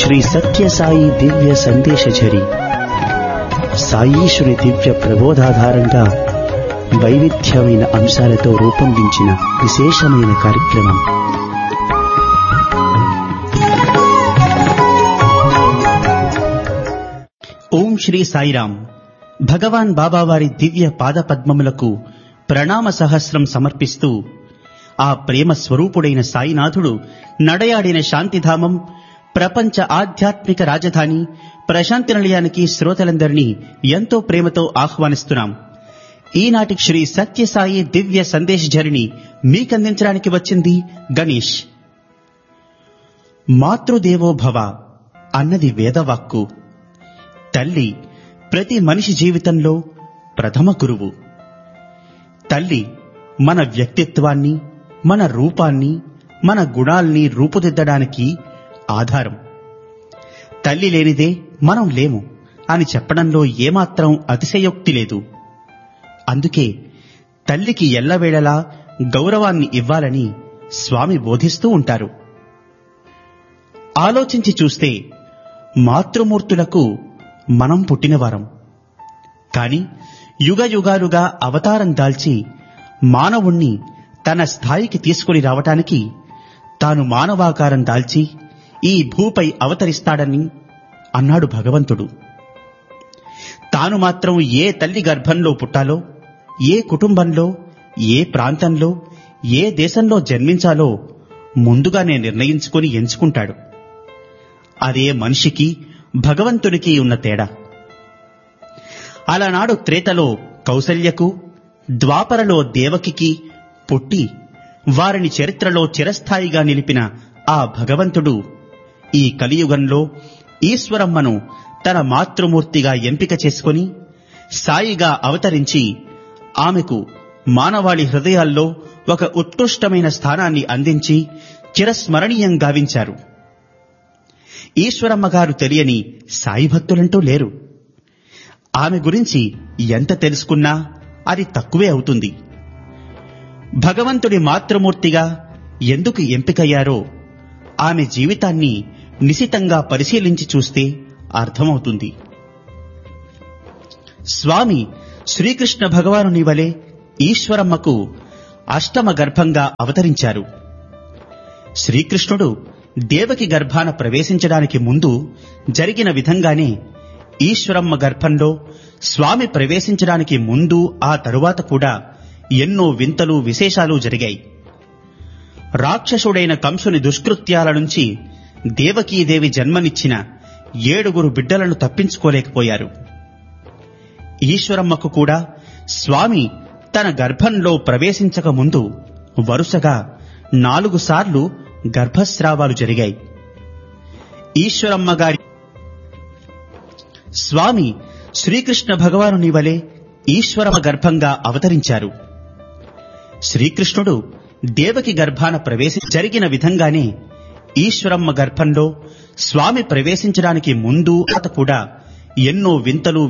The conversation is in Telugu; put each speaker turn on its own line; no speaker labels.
శ్రీ సత్యసాయి దివ్య సందేశఝరి సాయీశ్వరి దివ్య ప్రబోధాధారంగా వైవిధ్యమైన అంశాలతో రూపొందించిన విశేషమైన కార్యక్రమం ఓం శ్రీ సాయిరాం భగవాన్ బాబావారి దివ్య పాదపద్మములకు ప్రణామ సహస్రం సమర్పిస్తూ ఆ ప్రేమ స్వరూపుడైన సాయినాథుడు నడయాడిన శాంతిధామం ప్రపంచ ఆధ్యాత్మిక రాజధాని ప్రశాంతి నిలయానికి శ్రోతలందరినీ ఎంతో ప్రేమతో ఆహ్వానిస్తున్నాం ఈనాటి శ్రీ సత్యసాయి దివ్య సందేశ్ జరిని మీకందించడానికి వచ్చింది గణేష్ మాతృదేవో భవ అన్నది వేదవాక్కు తల్లి ప్రతి మనిషి జీవితంలో ప్రథమ గురువు తల్లి మన వ్యక్తిత్వాన్ని మన రూపాన్ని మన గుణాల్ని రూపుదిద్దడానికి ఆధారం తల్లి లేనిదే మనం లేము అని చెప్పడంలో ఏమాత్రం అతిశయోక్తి లేదు అందుకే తల్లికి ఎల్లవేళలా గౌరవాన్ని ఇవ్వాలని స్వామి బోధిస్తూ ఉంటారు ఆలోచించి చూస్తే మాతృమూర్తులకు మనం పుట్టినవారం కాని యుగ యుగాలుగా అవతారం దాల్చి మానవుణ్ణి తన స్థాయికి తీసుకుని రావటానికి తాను మానవాకారం దాల్చి ఈ భూపై అవతరిస్తాడని అన్నాడు భగవంతుడు తాను మాత్రం ఏ తల్లి గర్భంలో పుట్టాలో ఏ కుటుంబంలో ఏ ప్రాంతంలో ఏ దేశంలో జన్మించాలో ముందుగానే నిర్ణయించుకొని ఎంచుకుంటాడు అదే మనిషికి భగవంతునికి ఉన్న తేడా అలనాడు త్రేతలో కౌసల్యకు ద్వాపరలో దేవకికి పుట్టి వారిని చరిత్రలో చిరస్థాయిగా నిలిపిన ఆ భగవంతుడు ఈ కలియుగంలో ఈశ్వరమ్మను తన మాతృమూర్తిగా ఎంపిక చేసుకొని సాయిగా అవతరించి ఆమెకు మానవాళి హృదయాల్లో ఒక ఉత్కృష్టమైన స్థానాన్ని అందించి చిరస్మరణీయం గావించారు ఈశ్వరమ్మ గారు తెలియని సాయి భక్తులంటూ లేరు ఆమె గురించి ఎంత తెలుసుకున్నా అది తక్కువే అవుతుంది భగవంతుడి మాతృమూర్తిగా ఎందుకు ఎంపికయ్యారో ఆమె జీవితాన్ని నిశితంగా పరిశీలించి చూస్తే అర్థమవుతుంది స్వామి శ్రీకృష్ణ భగవానుని వలె ఈశ్వరమ్మకు అష్టమ గర్భంగా అవతరించారు శ్రీకృష్ణుడు దేవకి గర్భాన ప్రవేశించడానికి ముందు జరిగిన విధంగానే ఈశ్వరమ్మ గర్భంలో స్వామి ప్రవేశించడానికి ముందు ఆ తరువాత కూడా ఎన్నో వింతలు విశేషాలు జరిగాయి రాక్షసుడైన కంసుని దుష్కృత్యాల నుంచి దేవకీదేవి జన్మనిచ్చిన ఏడుగురు బిడ్డలను తప్పించుకోలేకపోయారు ఈశ్వరమ్మకు కూడా స్వామి తన గర్భంలో ప్రవేశించక ముందు వరుసగా నాలుగు సార్లు గర్భస్రావాలు జరిగాయి ఈశ్వరమ్మ గారి స్వామి శ్రీకృష్ణ భగవానుని వలె ఈశ్వరమ గర్భంగా అవతరించారు శ్రీకృష్ణుడు దేవకి గర్భాన ప్రవేశి జరిగిన విధంగానే ఈశ్వరమ్మ గర్భంలో స్వామి ప్రవేశించడానికి ముందు అత కూడా ఎన్నో వింతలు